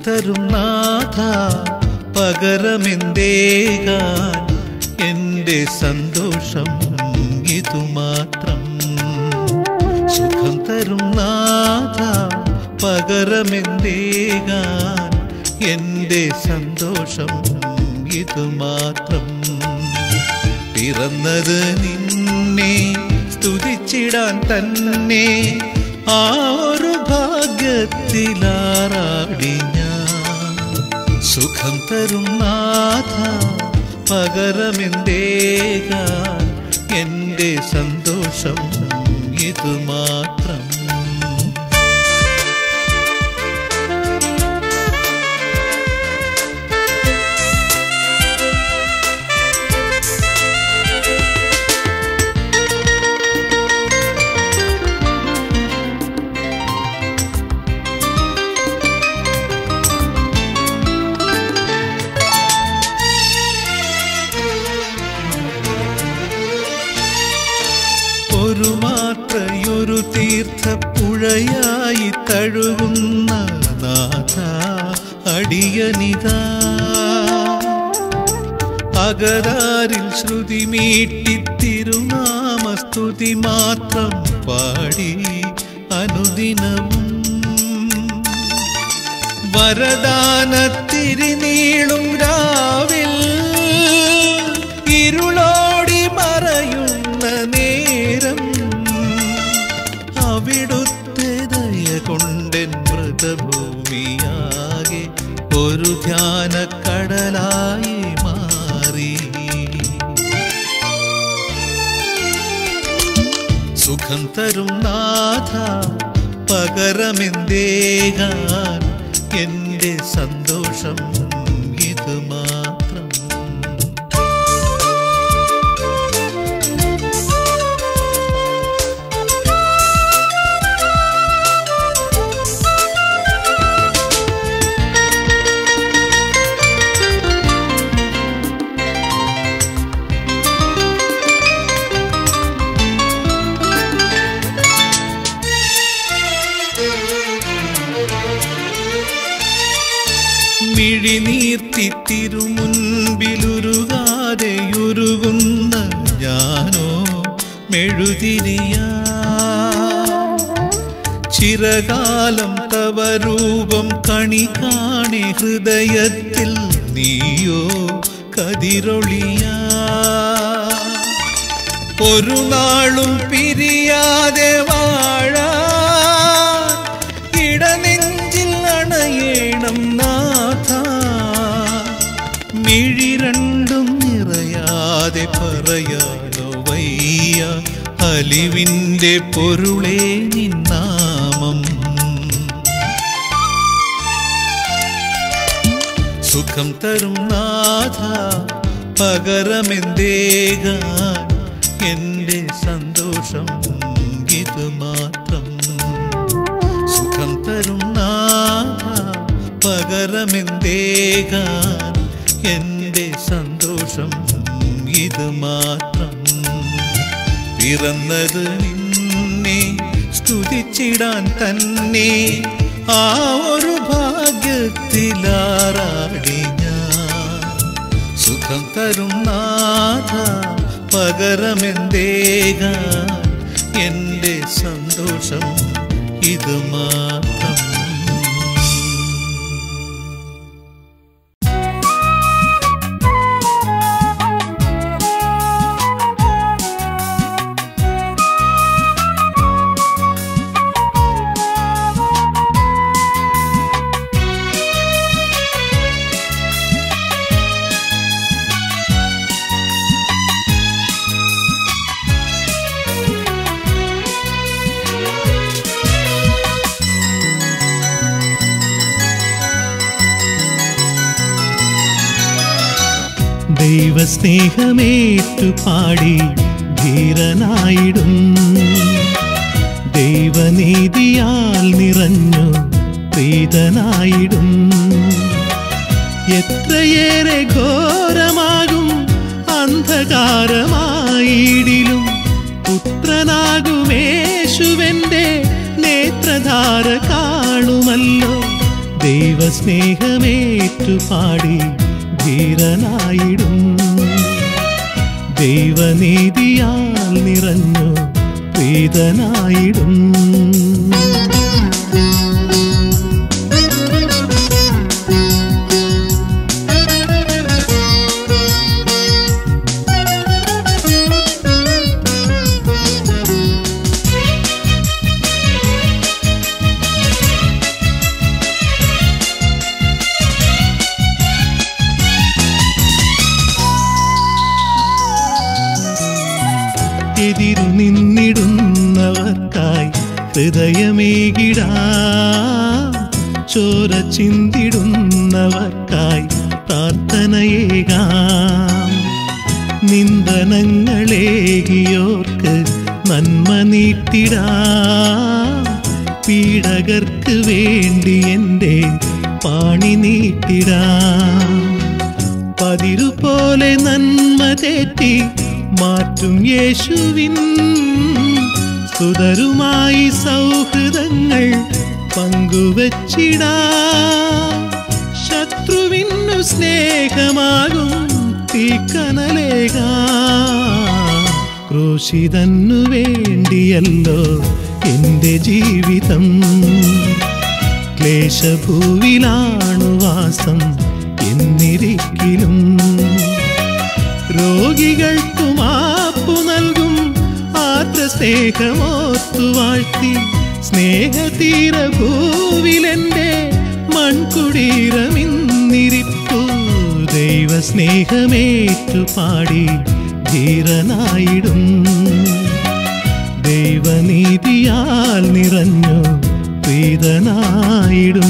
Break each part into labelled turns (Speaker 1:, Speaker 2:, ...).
Speaker 1: തരും നാഥ പകരമെന്തേകാൻ എന്റെ സന്തോഷം ഇതുമാത്രം സുഖം തരും നാഥ പകരമെന്തേകാൻ എന്റെ സന്തോഷം ഇതുമാത്രം പിറന്നത് നിന്നെ സ്തുതിച്ചിടാൻ തന്നെ ആ ഒരു ഭാഗ്യത്തിലാറാടി ഞാൻ സുഖം തരും നാഥ പകരമെന്തേകാൻ എന്റെ സന്തോഷം ഇതുമാത്രം ഒരു മാത്രയൊരു തീർത്ഥപ്പുഴയായി തഴുകുന്ന നാഥ അടിയനിതാ അകരാരിൽ ശ്രുതി മീട്ടി തിരുനാമസ്തുതി മാത്രം പാടി അനുദിനവും വരദാനത്തിരിനീളും രാവിൽ ഇരുളോടി മറയുന്ന നേരം അവിടുത്തെ ദയ കൊണ്ടെൻ മൃതഭൂമിയാകെ ഒരു ധ്യാന കടലായി മാറി സുഖം തരും നാഥ പകരമെന്തേകാൻ എന്റെ സന്തോഷം ഇത് മാത്രം മിഴിനീർത്തി തിരുമുൻപിലുരുകാതെയുരുകുന്ന ഞാനോ മെഴുതിരിയ ചിരകാലം തവ രൂപം കണി കാണി ഹൃദയത്തിൽ നീയോ കതിരൊളിയ ഒരു നാളും പിരിയാതെ വാഴാൻ ഇടനെഞ്ചിൽ അണയേണം നാഥ മിഴി രണ്ടും നിറയാതെ പറയാനോ വയ്യ അലിവിൻ്റെ പൊരുളേ നിന്നാമം സുഖം തരും നാഥ പകരമെന്തേകാൻ എന്റെ സന്തോഷം ഇത് മാത്രം സുഖം തരും നാഥ പകരമെന്തേകാൻ എന്റെ സന്തോഷം ഇത് മാത്രം പിറന്നത് നിന്നെ സ്തുതിച്ചിടാൻ തന്നെ ആ ഒരു ഭാഗ്യത്തിലാറാടി ഞാൻ സുഖം തരും നാഥ പകരമെന്തേകാൻ എന്റെ സന്തോഷം ഇത് മാത്രം
Speaker 2: ദൈവസ്നേഹമേറ്റു പാടി ധീരനായിടും ദൈവനീതിയാൽ നിറഞ്ഞു പ്രീതനായിടും എത്രയേറെ ഘോരമാകും അന്ധകാരമായിടിലും പുത്രനാകുമേശുവന്റെ നേത്രധാര കാണുമല്ലോ ദൈവ ദൈവസ്നേഹമേറ്റു പാടി ധീരനായിടും ദൈവനീതിയാൽ നിറഞ്ഞു പ്രീതനായിടും എതിരു നിന്നിടുന്നവർക്കായി ഹൃദയമേകിടാ ചോര ചിന്തിടുന്നവർക്കായി പ്രാർത്ഥനയേകാം നിന്ദനങ്ങളേകിയോർക്ക് നന്മ നീട്ടിടാ പീഡകർക്ക് വേണ്ടി എൻ്റെ പാണി നീട്ടിടാം പതിരുപോലെ നന്മ തേറ്റി മാറ്റും യേശുവിൻ സുതരുമായി സൗഹൃദങ്ങൾ പങ്കുവച്ചിടാ ശത്രുവിനു സ്നേഹമാകും തീക്കനലേക ക്രൂശിതന്നു വേണ്ടിയല്ലോ എൻ്റെ ജീവിതം ക്ലേശഭൂവിലാണു വാസം എന്നിരിക്കിലും രോഗികൾക്കു മാപ്പു നൽകും ആർദ്ര സ്നേഹമോർത്തു വാഴ്ത്തി സ്നേഹതീര ഭൂവിലെന്റെ മൺകുടീരമിന്നിരിപ്പു ദൈവ സ്നേഹമേറ്റു പാടി ധീരനായിടും ദൈവനീതിയാൽ നിറഞ്ഞു പ്രീതനായിടും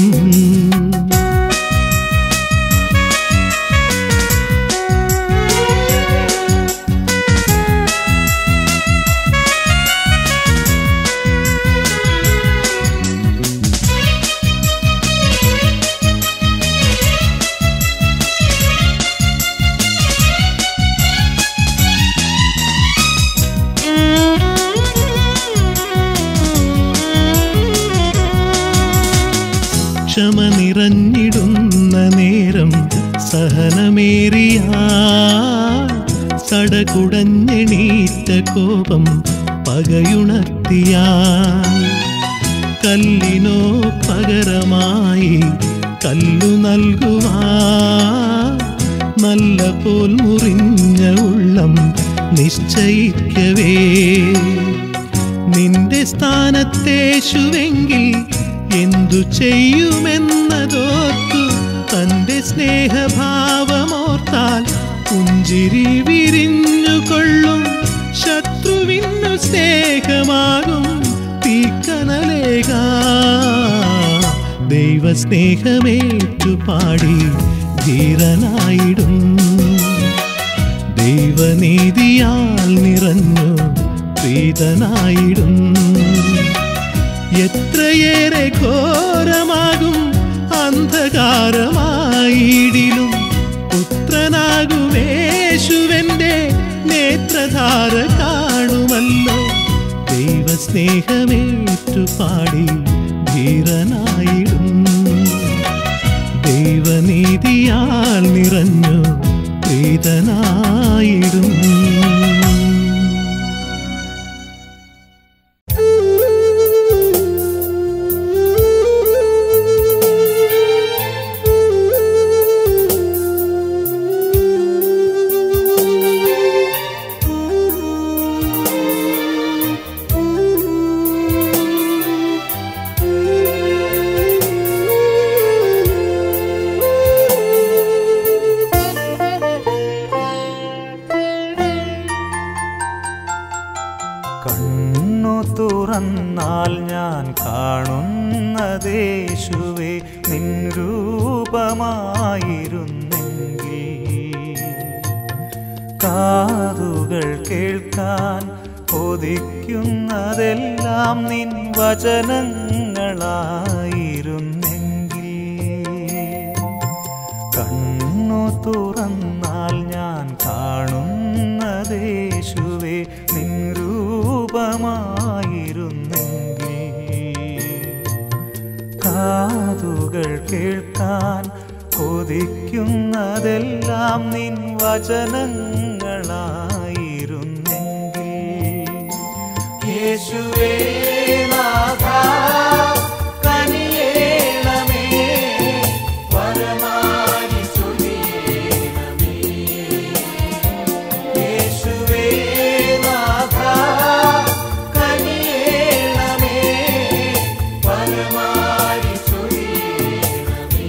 Speaker 2: ക്ഷമ നിറഞ്ഞിടുന്ന നേരം സഹനമേറിയ സടകുടഞ്ഞെണീറ്റ കോപം പകയുണർത്തിയ കല്ലിനോ പകരമായി കല്ലു നൽകുവാ നല്ല പോൽ മുറിഞ്ഞ ഉള്ളം നിശ്ചയിക്കവേ നിന്റെ സ്ഥാനത്തേശുവെങ്കിൽ എന്തു ചെയ്യുമെന്നതോർത്തു തന്റെ സ്നേഹഭാവമോർത്താൽ പുഞ്ചിരി വിരിഞ്ഞുകൊള്ളും ശത്രുവിനു സ്നേഹമാകും തീക്കനലേക ദൈവസ്നേഹമേറ്റു പാടി ധീരനായിടും ദൈവനീതിയാൽ നിറഞ്ഞു പ്രീതനായിടും എത്രയേറെ ഘോരമാകും അന്ധകാരമായിടിലും പുത്രനാകുമേശുവന്റെ നേത്രധാര കാണുമല്ലോ ദൈവസ്നേഹമേറ്റു പാടി ധീരനായിടും ദൈവനീതിയാൽ നിറഞ്ഞു പ്രീതനായിടും
Speaker 3: കണ്ണു തുറന്നാൽ ഞാൻ കാണുന്നതേശുവേ നിൻ രൂപമായിരുന്നെങ്കിൽ കാതുകൾ കേൾക്കാൻ കൊതിക്കുന്നതെല്ലാം നിൻ വചനങ്ങളായിരുന്നെങ്കിൽ കണ്ണു തുറന്നാൽ ഞാൻ കാണുന്നതേശുവേ നിൻ രൂപമായിരുന്നെങ്കിൽ കാതുകൾ കാതുകൾ കേൾക്കാൻ കൊതിക്കുന്നതെല്ലാം നിൻ വചനങ്ങളായിരുന്നെങ്കിൽ യേശുവേ നാഥാ, കനിയേണമേ, വരമായി ചൊരിയണമേ. യേശുവേ നാഥാ, കനിയേണമേ, വരമായി ചൊരിയണമേ.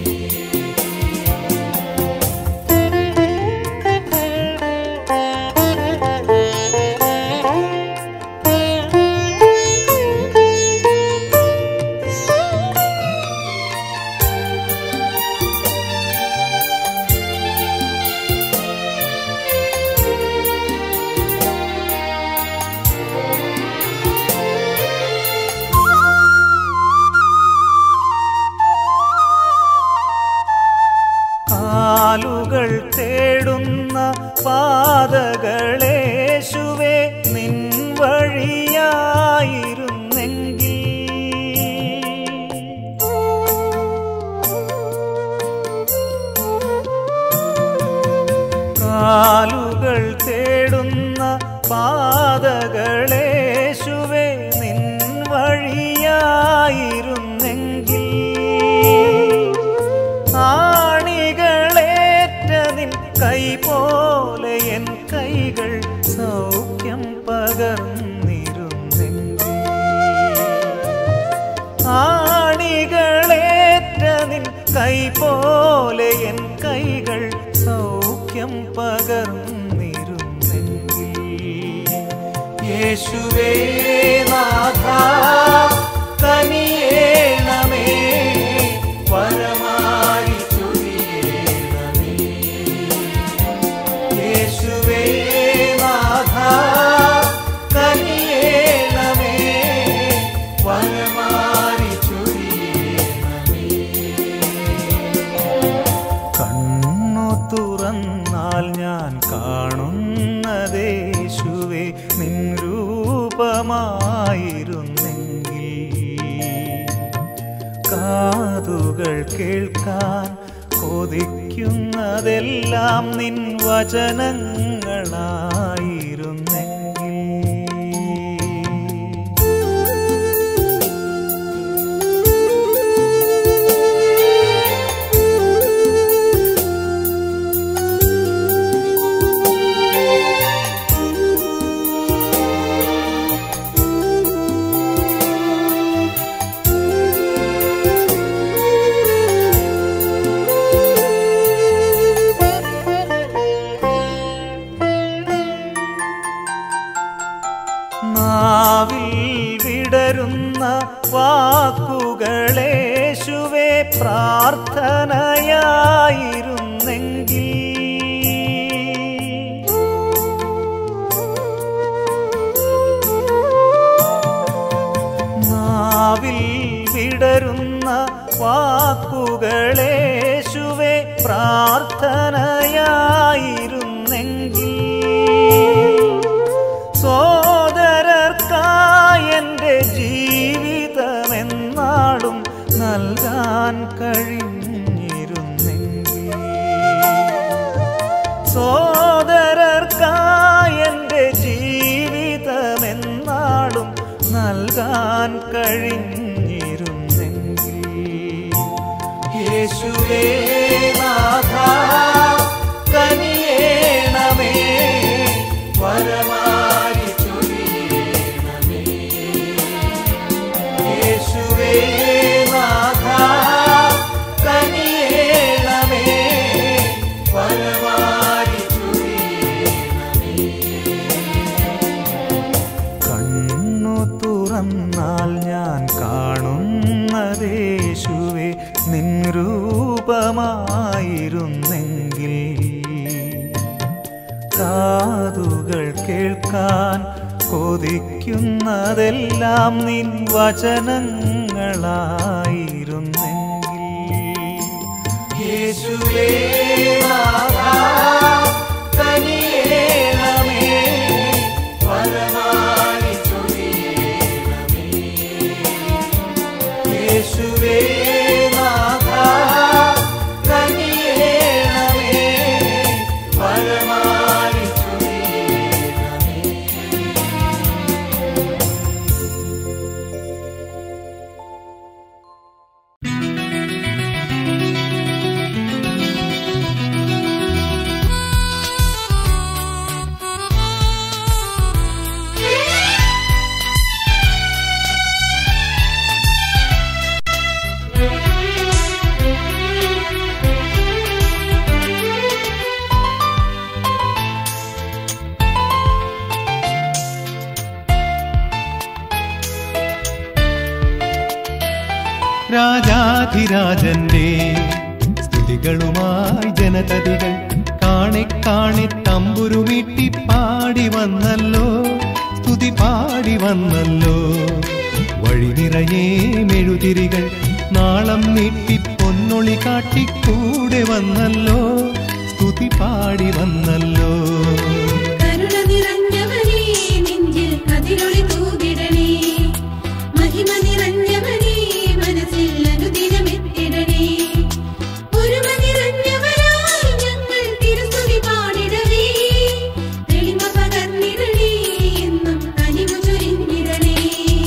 Speaker 3: കാലുകൾ തേടുന്ന പാതകളേശുവേ നിൻ വഴിയായിരുന്നെങ്കിൽ കാലുകൾ തേടുന്ന പാതകളേശുവേ നിൻ വഴിയായിരുന്നെങ്കിൽ ആണികളേറ്റ നിൻ കൈ പോലെ എൻ കൈകൾ സൗഖ്യം പകർന്നിരുന്നെങ്കിൽ ആണികളേറ്റ നിൻ കൈ പോലെ എൻ കൈകൾ സൗഖ്യം പകർന്നിരുന്നെങ്കിൽ യേശുവേ നാഥാ കനിയേണമേ വരമായി ചൊരിയണമേ യേശുവേ നാഥാ കനിയേണമേ വരമായി ചൊരിയണമേ കണ്ണു തുറന്നാൽ ഞാൻ കാണുന്നതേശുവേ നിൻ രൂപമായിരുന്നെങ്കിൽ കാതുകൾ കേൾക്കാൻ കൊതിക്കുന്നതെല്ലാം നിൻ വചനങ്ങളായിരുന്നെങ്കിൽ നാവിൽ വിടരുന്ന വാക്കുകളേശുവേ പ്രാർത്ഥനയായിരുന്നെങ്കിൽ നാവിൽ വിടരുന്ന വാക്കുകളേശുവേ പ്രാർത്ഥനയായിരുന്നെങ്കിൽ സോദരർക്കായെൻ്റെ ജീവിതമെന്നാളും നൽകാൻ കഴിഞ്ഞിരുന്നെങ്കിൽ സോദരർക്കായെൻ്റെ ജീവിതമെന്നാളും നൽകാൻ കഴിഞ്ഞിരുന്നെങ്കിൽ യേശുവേ നാഥാ കനിയേണമേ വരമായി ചൊരിയണമേ യേശുവേ നാഥാ കനിയേണമേ വരമായി ചൊരിയണമേ കണ്ണു തുറന്നാൽ ഞാൻ കാണുന്നതേശുവേ നിൻ രൂപമായിരുന്നെങ്കിൽ കാതുകൾ കേൾക്കാൻ കൊതിക്കുന്നതെല്ലാം നിൻ വചനങ്ങളായിരുന്നെങ്കിൽ യേശുവേ നാഥാ, കനിയേണമേ, വരമായി ചൊരിയണമേ. യേശുവേ നാഥാ,
Speaker 2: രാജാധിരാജന്റെ സ്തുതികളുമായി ജനതതികൾ കാണെ കാണെ തമ്പുരുമീട്ടി പാടി വന്നല്ലോ സ്തുതി പാടി വന്നല്ലോ വഴി നിറയെ മെഴുതിരികൾ നാളം നീട്ടി പൊന്നൊളി കാട്ടി കൂടെ വന്നല്ലോ സ്തുതി പാടി വന്നല്ലോ
Speaker 4: കരുണ നിറഞ്ഞവനേ നെഞ്ചിൽ കതിരൊളി തൂകിടണേ മഹിമ നിറഞ്ഞവനേ മനസ്സിൽ അനുദിനമെത്തിടണേ ഒരുമ നിറഞ്ഞവനായി ഞങ്ങൾ തിരുസ്തുതി പാടിടണേ തെളിമ പകർന്നിടണേ എന്നും കനിമു ചൊരിഞ്ഞിടണേ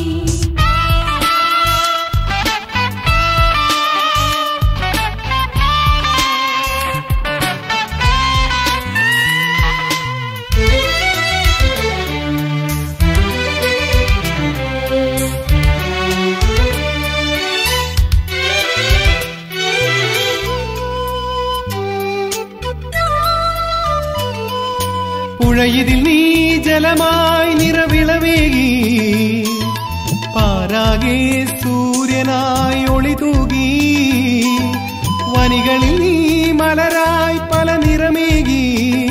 Speaker 2: പുഴയിതിൽ നീ ജലമായി നിറവിളവേകി പാരാകെ സൂര്യനായി ഒളി തൂകി വനികളിൽ നീ മലരായി പല നിറമേകി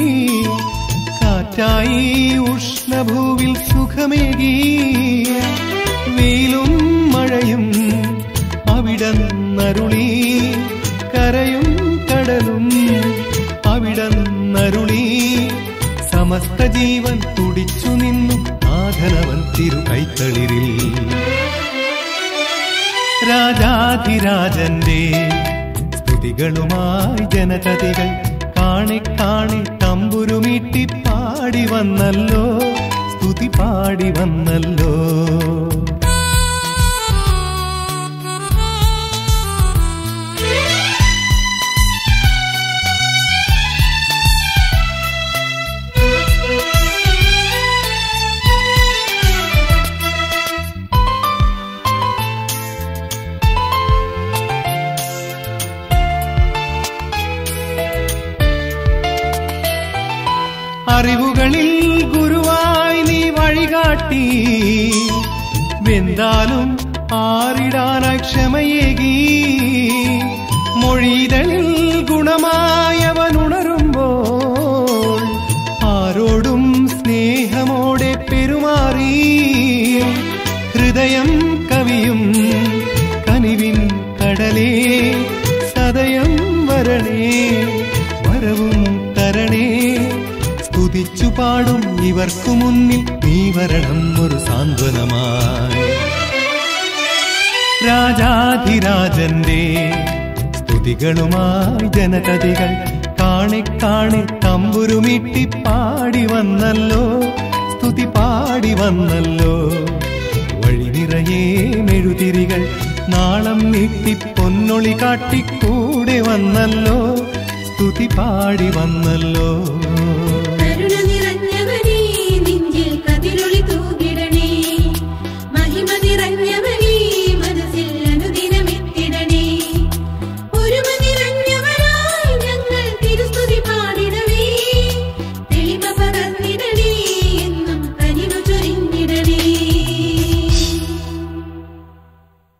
Speaker 2: കാറ്റായി ഉഷ്ണഭൂവിൽ സുഖമേകി വെയിലും മഴയും അവിടന്നരുളി കരയും കടലും അവിടന്നരുളി സമസ്ത ജീവൻ തുടിച്ചു നിന്നു ആധനവൻ തിരു കൈത്തളിരിൽ രാജാധിരാജന്റെ സ്തുതികളുമായി ജനതതികൾ കാണെ കാണെ തമ്പുരുമീട്ടി പാടി വന്നല്ലോ സ്തുതി പാടി വന്നല്ലോ അറിവുകളിൽ ഗുരുവായി നീ വഴികാട്ടി വെന്താലും ആറിടാനായി ക്ഷമയേകി മൊഴിതളിൽ ഗുണമായവൻ ഉണരുമ്പോൾ ആരോടും സ്നേഹമോടെ പെരുമാറി ഹൃദയം കവിയും കനിവിൻ കടലേ സദയം വരണേ വരവും തരണേ സ്തുതിച്ചു പാടും ഇവർക്കു മുന്നിൽ നീ വരണം ഒരു സാന്ത്വനമായി രാജാധിരാജന്റെ സ്തുതികളുമായി ജനതതികൾ കാണെ കാണെ തമ്പുരുമിട്ടി പാടി വന്നല്ലോ സ്തുതി പാടി വന്നല്ലോ വഴി നിറയെ മെഴുതിരികൾ നാളം നീട്ടി പൊന്നൊളി കാട്ടി കൂടെ വന്നല്ലോ സ്തുതി പാടി വന്നല്ലോ
Speaker 4: കരുണ നിറഞ്ഞവനേ നെഞ്ചിൽ